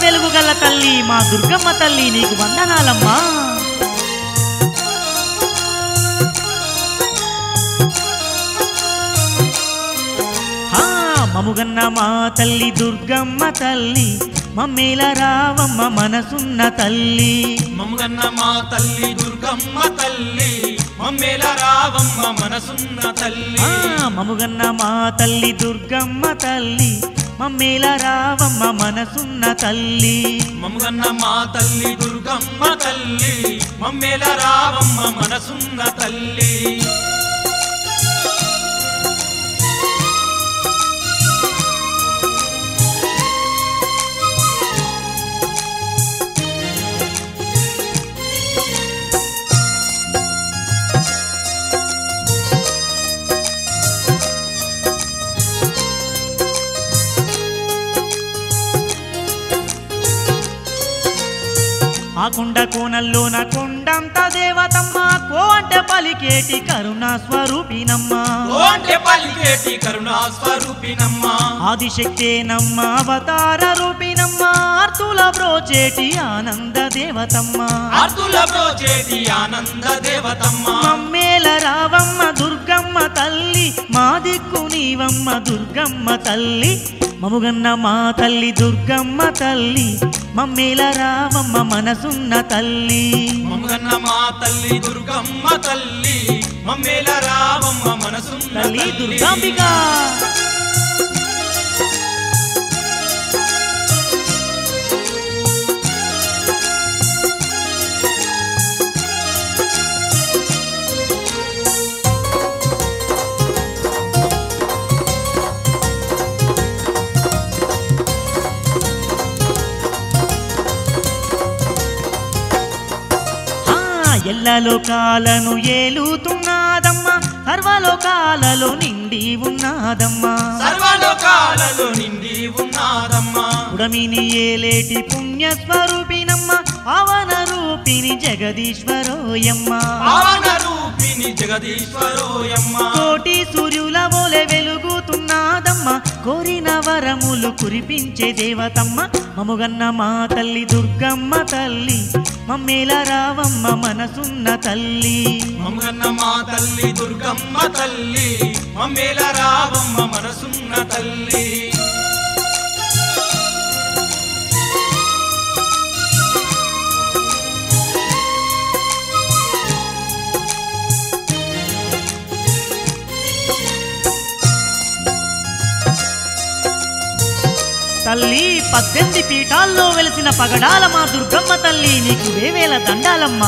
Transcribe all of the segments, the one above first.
వెలుగుగల తల్లి మా దుర్గమ్మ తల్లి నీకు వందనాలమ్మా హా, మముగన్న మా తల్లి దుర్గమ్మ తల్లి మమ్మేల రావమ్మ మనసున్న తల్లి మమ్మగన్న మా తల్లి దుర్గమ్మ తల్లి మమ్మేల రావమ్మ మనసున్న తల్లి ఆ, మముగన్న మా తల్లి దుర్గమ్మ తల్లి మమ్మేల రావమ్మ మనసున్న తల్లి మమ్మగన్న మా తల్లి దుర్గమ్మ తల్లి మమ్మేల రావమ్మ మనసున్న తల్లి ఆ కొండ కోనల్లోన కొండంత దేవతమ్మ కో అంటే పలికేటి కరుణా స్వరూపినమ్మ ఓ అంటే పలికేటి కరుణా స్వరూపినమ్మ ఆదిశక్తే నమ్మ అవతార రూపినమ్మ ఆర్తుల బ్రోచేటి ఆనంద దేవతమ్మ ఆర్తుల బ్రోచేటి ఆనంద దేవతమ్మ మమ్మేల రావమ్మ దుర్గమ్మ తల్లి మా దిక్కు నీవమ్మ దుర్గమ్మ తల్లి మముగన్న మా తల్లి దుర్గమ్మ తల్లి మమ్మేల రావమ్మ మనసున్న తల్లి మమ్మగన్న మా తల్లి దుర్గమ్మ తల్లి మమ్మేల రావమ్మ మనసున్న తల్లి తల్లి దుర్గాంబిక ఆ, ఎల్ల లోకాలను ఏలుతున్నదమ్మ సర్వలోకాలలో నిండి ఉన్నదమ్మా సర్వలోకాలలో నిండి ఉన్నాదమ్మా ఉడమిని ఏలేటి పుణ్య స్వరూపినమ్మ పవన రూపిణి జగదీశ్వరోయమ్మ పావన రూపిణి జగదీశ్వరోయమ్మ కోటి సూర్యుల వోలె వెలుగుతున్నదమ్మ కోరిన వరములు కురిపించే దేవతమ్మ మముగన్న మా తల్లి దుర్గమ్మ తల్లి మమ్మేల రావమ్మ మనసున్న తల్లి మమ్మగన్న మా తల్లి దుర్గమ్మ తల్లి మమ్మేల రావమ్మ మనసున్న తల్లి తల్లి పద్దెనిమిది పీఠాల్లో వెలిసిన పగడాల మా దుర్గమ్మ తల్లి నీకు వేవేల దండాలమ్మా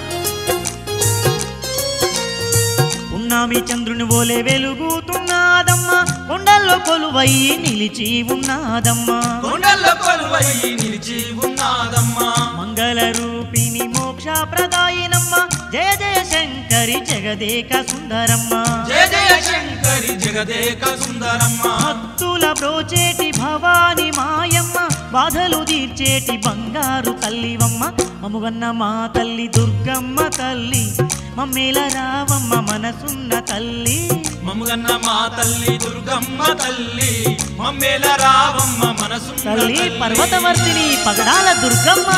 ఉన్నామి చంద్రుని ఓలే వెలుగుతున్నదమ్మా కొండల్లో కొలువయ్యి నిలిచి ఉన్నదమ్మా కొండల్లో కొలువై నిలిచి ఉన్నాదమ్మా మంగళ రూపిణి మోక్ష ప్రదాయినమ్మ జయ జయ శంకరి జగదేక సుందరమ్మ జయ జయ శంకరి జగదేక సుందరమ్మ భక్తుల బ్రోచేటి భవాని మాయమ్మ బాధలు తీర్చేటి బంగారు తల్లివమ్మ మముగన్న మా తల్లి దుర్గమ్మ తల్లి మమ్మేల రావమ్మ మనసున్న తల్లి మమ్మగన్న మా తల్లి దుర్గమ్మ తల్లి మమ్మేల రావమ్మ మనసున్న తల్లి తల్లి పర్వతవర్తిని పగడాల దుర్గమ్మ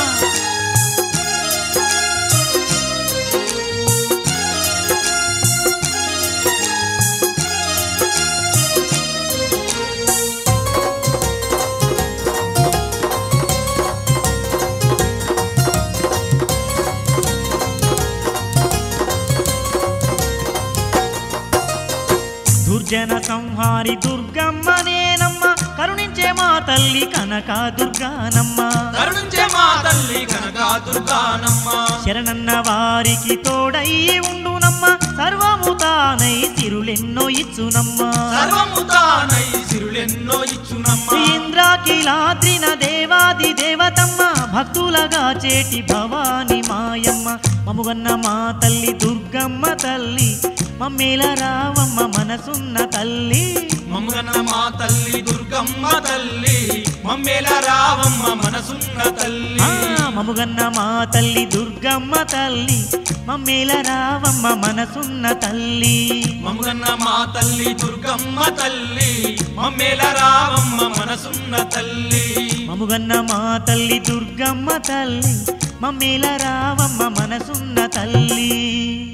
దుర్జన సంహారి దుర్గమ్మ నేనమ్మ కరుణించే మా తల్లి కనక దుర్గానమ్మ కరుణించే మా తల్లి కనక దుర్గానమ్మ శరణన్న వారికి తోడయ్యి ఉండునమ్మ సర్వము తానై తిరులెన్నో ఇచ్చునమ్మ సర్వము తానై సిరులెన్నో ఇచ్చునమ్మ ఇంద్రాకిలాద్రిన దేవాది దేవతమ్మ భక్తులగా చేటి భవాని మాయమ్మ మముగన్న మా తల్లి దుర్గమ్మ తల్లి మమ్మేల రావమ్మ మనసున్న తల్లి మమ్మగన్న మా తల్లి దుర్గమ్మ తల్లి మమ్మేల రావమ్మ మనసున్న తల్లి ఆ, మముగన్న మా తల్లి దుర్గమ్మ తల్లి మమ్మేల రావమ్మ మనసున్న తల్లి మమ్మగన్న మా తల్లి దుర్గమ్మ తల్లి మమ్మేల రావమ్మ మనసున్న తల్లి మము మముగన్న మా తల్లి దుర్గమ్మ తల్లి మమ్మేల రావమ్మ మనసున్న తల్లి